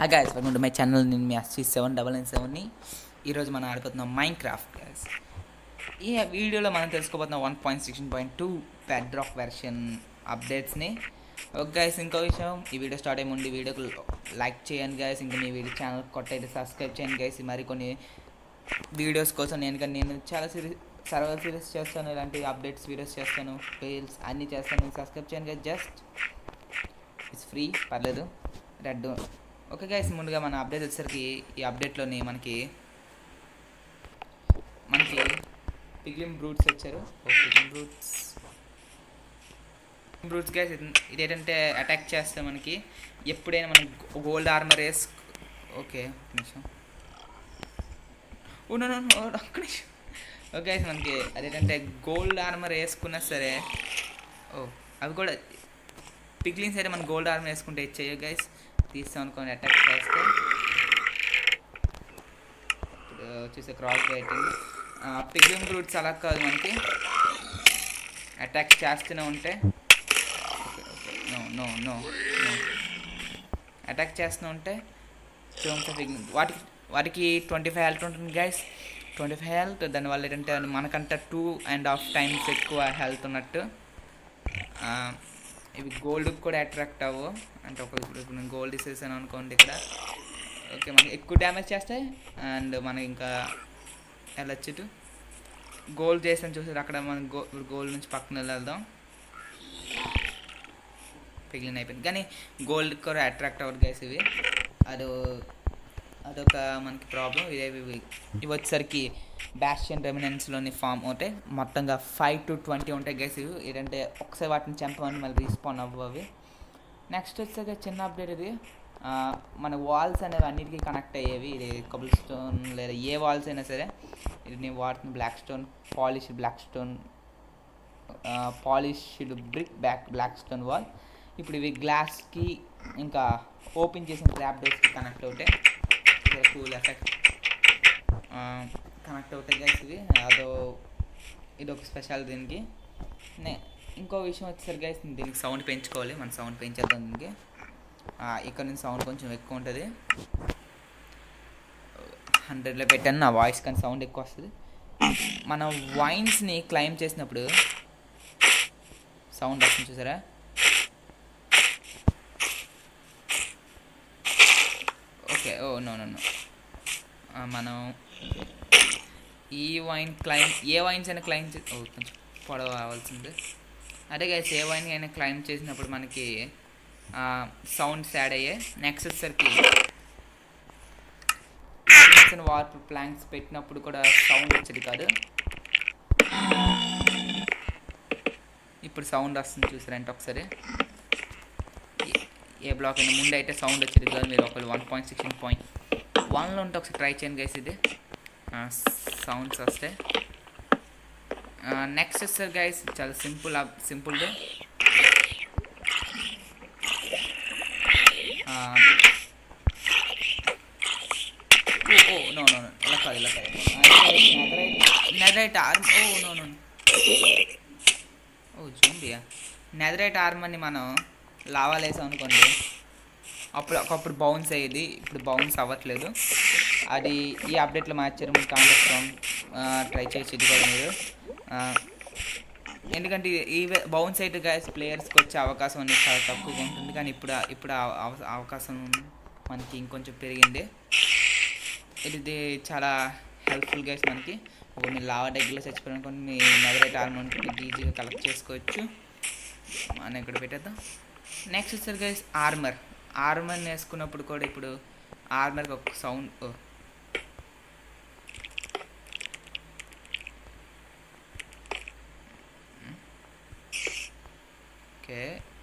hi guys welcome to my channel నేను మీ అస్సీ సెవెన్ డబల్ నైన్ సెవెన్ని ఈరోజు మనం ఆడిపోతున్నాం మైండ్ క్రాఫ్ట్ గాయస్ ఈ వీడియోలో మనం తెలుసుకోబోతున్నాం one point sixteen point two Bedrock version అప్డేట్స్ని ఓకే గైస్ ఇంకో విషయం ఈ వీడియో స్టార్ట్ అయ్యే ముందు వీడియోకి లైక్ చేయండి గైస్ ఇంకా మీ వీడియో ఛానల్ కొట్టయితే సబ్స్క్రైబ్ చేయండి గైస్ మరి కొన్ని వీడియోస్ కోసం నేను కానీ నేను చాలా సిరీస్ సర్వర్ సిరీస్ చేస్తాను ఇలాంటి అప్డేట్స్ వీడియోస్ చేస్తాను ఫెయిల్స్ అన్నీ చేస్తాను సబ్స్క్రైబ్ చేయండి గైస్ జస్ట్ ఇట్స్ ఫ్రీ పర్లేదు రెడ్ ఓకే గైస్ ముందుగా మన అప్డేట్ వచ్చేసరికి ఈ అప్డేట్లోని మనకి మనకి పిగ్లిమ్ బ్రూట్స్ వచ్చారు పిగ్లిమ్ బ్రూట్స్ బ్రూట్స్ గైస్ ఇది ఏంటంటే అటాక్ చేస్తే మనకి ఎప్పుడైనా మనం గోల్డ్ ఆర్మర్ వేస్ ఓకే ఒక్క నిమిషం ఓ నో నో ఒక్క నిమిషం ఓకే మనకి అదేంటంటే గోల్డ్ ఆర్మర్ వేసుకున్నా సరే ఓ అవి కూడా పిగ్లిన్స్ అయితే మనం గోల్డ్ ఆర్మర్ వేసుకుంటే ఇచ్చేయ గైస్ తీస్తాం అనుకోని అటాక్ చేస్తే ఇప్పుడు వచ్చేసి క్రాస్ రైటింగ్ పిగ్లిన్ రూట్స్ అలా కాదు మనకి అటాక్ చేస్తూనే ఉంటే no no no no attack చేస్తూనే ఉంటే స్టోన్స్ ఆఫ్ వాటికి వాటికి ట్వంటీ ఫైవ్ హెల్త్ ఉంటుంది గైస్ ట్వంటీ ఫైవ్ హెల్త్ దానివల్ల ఏంటంటే మనకంటే టూ అండ్ హాఫ్ టైమ్స్ ఎక్కువ హెల్త్ ఉన్నట్టు ఆ, ఇవి గోల్డ్కి కూడా అట్రాక్ట్ అవ్వు అంటే ఒక ఇప్పుడు ఇప్పుడు నేను గోల్డ్ ఇసేసాను అనుకోండి ఇక్కడ ఓకే మనకి ఎక్కువ డ్యామేజ్ చేస్తాయి అండ్ మనకి ఇంకా వెళ్ళొచ్చు ఇటు గోల్డ్ చేసాను చూసారు అక్కడ మనం గో గోల్డ్ నుంచి పక్కన వెళ్దాం పిగిలిన అయిపోయింది కానీ గోల్డ్ కూడా అట్రాక్ట్ అవ్వదు గైస్ ఇవి అదో అదొక మనకి ప్రాబ్లం ఇదే ఇవి ఇవి వచ్చేసరికి బ్యాస్టియన్ రెమినెన్స్లోని ఫామ్ అవుతాయి మొత్తంగా ఫైవ్ టు ట్వంటీ ఉంటాయి గైస్ ఇవి ఏంటంటే ఒకసారి వాటిని చంపమని మళ్ళీ రీస్పాన్ అవ్వవు అవి నెక్స్ట్ వచ్చేసరికి చిన్న అప్డేట్ ఇది ఆ, మన వాల్స్ అనేవి అన్నిటికీ కనెక్ట్ అయ్యేవి ఇది కబుల్ స్టోన్ లేదా ఏ వాల్స్ అయినా సరే ఇది నేను వాడుతున్న black stone polish black stone polished brick back black stone wall ఇప్పుడు ఇవి గ్లాస్కి ఇంకా ఓపెన్ చేసిన ట్రాప్ డోర్స్కి కనెక్ట్ అవుతాయి కూల్ ఎఫెక్ట్ కనెక్ట్ అవుతాయి గైస్ ఇవి అదో ఇది ఒక స్పెషల్ దీనికి నే ఇంకో విషయం వచ్చేసరికి గైస్ దీనికి సౌండ్ పెంచుకోవాలి మన సౌండ్ పెంచేద్దాం దీనికి ఆ, ఇక్కడ నుంచి సౌండ్ కొంచెం ఎక్కువ ఉంటుంది హండ్రెడ్లో పెట్టాను నా వాయిస్ కానీ సౌండ్ ఎక్కువ వస్తుంది మనం వైన్స్ని క్లైమ్ చేసినప్పుడు సౌండ్ వస్తుంది చూసారా okay oh no no no మనం ఈ వైన్ క్లైమ్ ఏ వైన్స్ అయినా క్లైమ్ చే ఓ కొంచెం పొడవ అవ్వాల్సింది అదే గైస్ ఏ వైన్ అయినా క్లైమ్ చేసినప్పుడు మనకి సౌండ్స్ యాడ్ అయ్యాయి నెక్స్ట్ వచ్చేసరికి వార్ప్ ప్లాంక్స్ పెట్టినప్పుడు కూడా సౌండ్ వచ్చేది కాదు ఇప్పుడు సౌండ్ వస్తుంది చూసారంటే ఒకసారి ఏ- ఏ బ్లాక్ అయినా ముందు అయితే సౌండ్ వచ్చేది కాదు మీరు ఒకళ్ళు వన్ పాయింట్ సిక్స్టీన్ పాయింట్ వన్లో ఉంటే ఒకసారి ట్రై చేయండి గైస్ ఇది సౌండ్స్ వస్తాయి నెక్స్ట్ వచ్చేసరి గైస్ చాలా సింపుల్ సింపుల్గా ఓ నో నో నో ఇలా కాదు ఇలా కాదు netherite arm oh no no oh జూంబియా నెదరైట్ ఆర్మర్ని మనం లావాలు వేసాం అనుకోండి అప్పుడు ఒకప్పుడు బౌన్స్ అయ్యేది ఇప్పుడు బౌన్స్ అవ్వట్లేదు అది ఈ అప్డేట్లో మార్చారు మీరు కాంటాక్ట్ ట్రై చేసి ఇది కూడా మీరు ఆ, ఎందుకంటే ఈ బౌన్స్ అయితే గైస్ ప్లేయర్స్కి వచ్చే అవకాశం అనేది చాలా తక్కువగా ఉంటుంది కానీ ఇప్పుడు ఆ- ఇప్పుడు ఆ అవ- అవకాశం మనకి ఇంకొంచెం పెరిగింది ఇది చాలా హెల్ప్ఫుల్ గైస్ మనకి ఒక మీరు లావా డెగ్లో చచ్చిపోయిననుకోండి మీ నెదరైట్ ఆర్మ్ ఉంటుంది ఈజీగా కలెక్ట్ చేసుకోవచ్చు మనం ఇక్కడ పెట్టేద్దాం నెక్స్ట్ వచ్చారు గైస్ ఆర్మర్ ఆర్మర్ వేసుకున్నప్పుడు కూడా ఇప్పుడు ఆర్మర్కి ఒక సౌండ్ ఓకే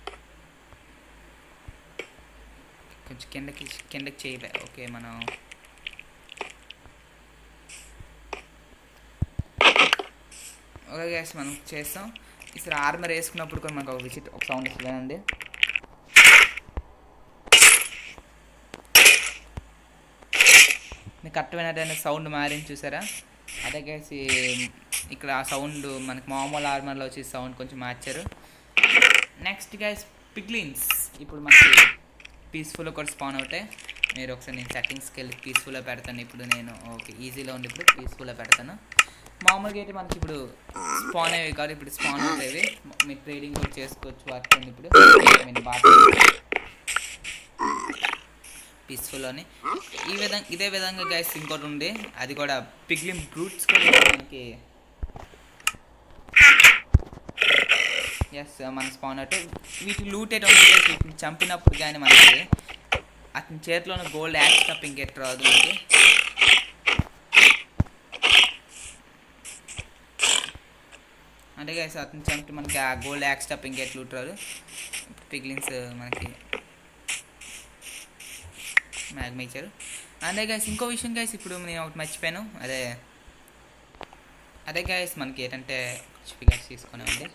కొంచెం కిందకి కిందకి చేయలే ఓకే మనం ఓకే గ్యాస్ మనం చేస్తాం ఈసారి ఆర్మర్ వేసుకున్నప్పుడు కూడా మనకు ఒక విజిట్ ఒక సౌండ్ వస్తుంది అండి మీకు కరెక్ట్మైన సౌండ్ మారింది చూసారా అదే గ్యాస్ ఇక్కడ ఆ సౌండ్ మనకి మామూలు ఆర్మర్లో వచ్చే సౌండ్ కొంచెం మార్చారు నెక్స్ట్ గైస్ పిగ్లిన్స్ ఇప్పుడు మనకి పీస్ఫుల్ కూడా స్పాన్ అవుతాయి మీరు ఒకసారి నేను సెట్టింగ్స్కి వెళ్ళి పీస్ఫుల్గా పెడతాను ఇప్పుడు నేను ఓకే ఈజీలో ఉండి ఇప్పుడు పీస్ఫుల్గా పెడతాను మామూలుగా అయితే మనకి ఇప్పుడు స్పాన్ అయ్యేవి కాదు ఇప్పుడు స్పాన్ అవుతాయి మీరు ట్రేడింగ్ కూడా చేసుకోవచ్చు వాటిని ఇప్పుడు ఐ మీన్ బాగా పీస్ఫుల్లోని ఈ విధంగా ఇదే విధంగా గైస్ ఇంకోటి ఉంది అది కూడా పిగ్లిమ్ బ్రూట్స్ కూడా మనకి ఎస్ మన స్పాన్ అవుట్ వీటి లూటెడ్ వీటిని చంపినప్పుడు కానీ మనకి అతని చేతిలో ఉన్న గోల్డ్ యాక్స్ తప్ప ఇంకెట్ రాదు మనకి అంటే గైస్ అతను చంపి మనకి ఆ గోల్డ్ యాక్స్ తప్ప ఇంకెట్ లూట్ రాదు పిగ్లిన్స్ మనకి మ్యాగ్మా ఇచ్చారు అదే గైస్ ఇంకో విషయం గైస్ ఇప్పుడు నేను ఒకటి మర్చిపోయాను అదే అదే గైస్ మనకి ఏంటంటే ఫిగర్స్ తీసుకునే ఉంది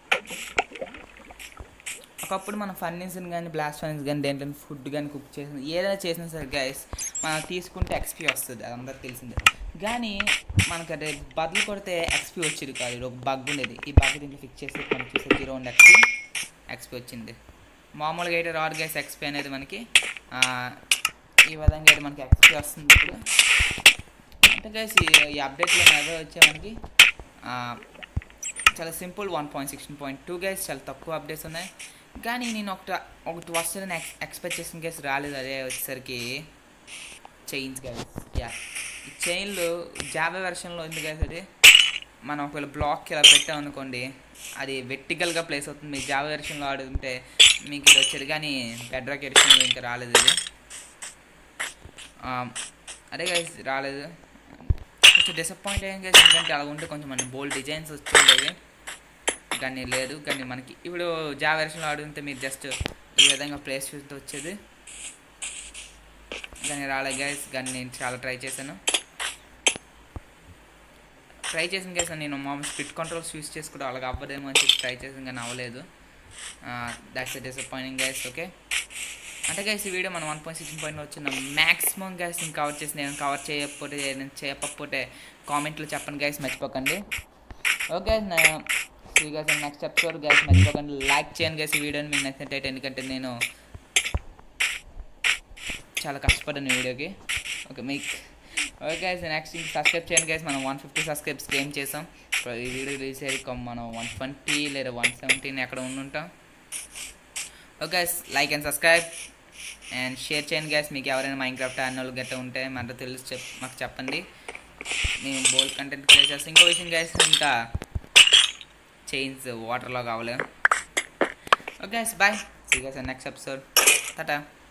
ఒకప్పుడు మనం ఫర్నిచర్ కానీ బ్లాస్ట్ ఫర్నిచర్ కానీ దేంట్లో ఫుడ్ కానీ కుక్ చేసిన ఏదైనా చేసినా సరే గైస్ మనం తీసుకుంటే ఎక్స్పీ వస్తుంది అది అందరికి తెలిసిందే కానీ మనకు అదే బదులు కొడితే ఎక్స్పీ వచ్చేది కాదు ఇది ఒక బగ్ ఉండేది ఈ బగ్ దీంట్లో ఫిక్స్ చేసి మనం చూసే జీరో ఉండే ఎక్స్పీ ఎక్స్పీ వచ్చింది మామూలుగా అయితే రాడ్ గ్యాస్ ఎక్స్పీ అనేది మనకి ఆ, ఈ విధంగా అయితే మనకి ఎక్స్పీ వస్తుంది ఇప్పుడు అంటే గైస్ ఈ అప్డేట్లో ఏదో వచ్చే మనకి ఆ, చాలా simple one point sixteen point two guys చాలా తక్కువ అప్డేట్స్ ఉన్నాయి కానీ నేను ఒకటి ఒకటి వస్తుందని ఎక్స్ ఎక్స్పెక్ట్ చేసిన గైస్ రాలేదు అదే వచ్చేసరికి చైన్స్ గైస్ యా ఈ చైన్లు జాబే వెర్షన్లో ఉంది గైస్ అది మనం ఒకవేళ బ్లాక్ ఇలా పెట్టాం అనుకోండి అది వెర్టికల్గా ప్లేస్ అవుతుంది మీరు జాబా వెర్షన్లో ఆడుతుంటే మీకు ఇది వచ్చేది కానీ బెడ్రాక్ ఎడిషన్లో ఇంకా రాలేదు ఇది ఆ, అదే గైస్ రాలేదు కొంచెం డిసప్పాయింట్ అయ్యాం గైస్ ఎందుకంటే అలా ఉంటే కొంచెం మన బోల్డ్ డిజైన్స్ వచ్చుండేవి కానీ లేదు కానీ మనకి ఇప్పుడు జా వెర్షన్లో ఆడుతుంటే మీరు జస్ట్ ఈ విధంగా ప్లేస్ చూస్తే వచ్చేది కానీ రాలేదు గైస్ కానీ నేను చాలా ట్రై చేశాను ట్రై చేసిన గైస్ నేను మామూలు స్పిట్ కంట్రోల్స్ యూస్ చేసి కూడా అలాగ అవ్వదేమో అని చెప్పి ట్రై చేసాను కానీ అవ్వలేదు దాట్స్ డిసప్పాయింటింగ్ గైస్ ఓకే అంటే గైస్ ఈ వీడియో మనం వన్ పాయింట్ సిక్స్టీన్ పాయింట్ వచ్చిన మ్యాక్సిమం గైస్ నేను కవర్ చేసి నేను కవర్ చేయకపోతే నేను చేయకపోతే కామెంట్లో చెప్పండి గైస్ మర్చిపోకండి okay see guys next episode guys మర్చిపోకండి లైక్ చేయండి గైస్ ఈ వీడియోని మీకు నచ్చినట్టయితే ఎందుకంటే నేను చాలా కష్టపడ్డాను ఈ వీడియోకి ఓకే మీకు ఓకే గైస్ నెక్స్ట్ సబ్స్క్రైబ్ చేయండి గైస్ మనం వన్ ఫిఫ్టీ సబ్స్క్రైబ్స్ గేమ్ చేసాం ఇప్పుడు ఈ వీడియో రిలీజ్ అయ్యి మనం వన్ ట్వంటీ లేదా వన్ సెవెంటీన్ ఎక్కడ ఉండుంటాం okay like and subscribe and share చేయండి గ్యాస్ మీకు ఎవరైనా మైండ్ క్రాఫ్ట్ అన్నోళ్ళు గట్ట ఉంటే మనతో తెలిసి చెప్ మాకు చెప్పండి మేము బోల్డ్ కంటెంట్ క్రియేట్ చేస్తాం ఇంకో విషయం గ్యాస్ ఇంకా చైన్స్ వాటర్లో కావాలి okay bye see guys next episode Tata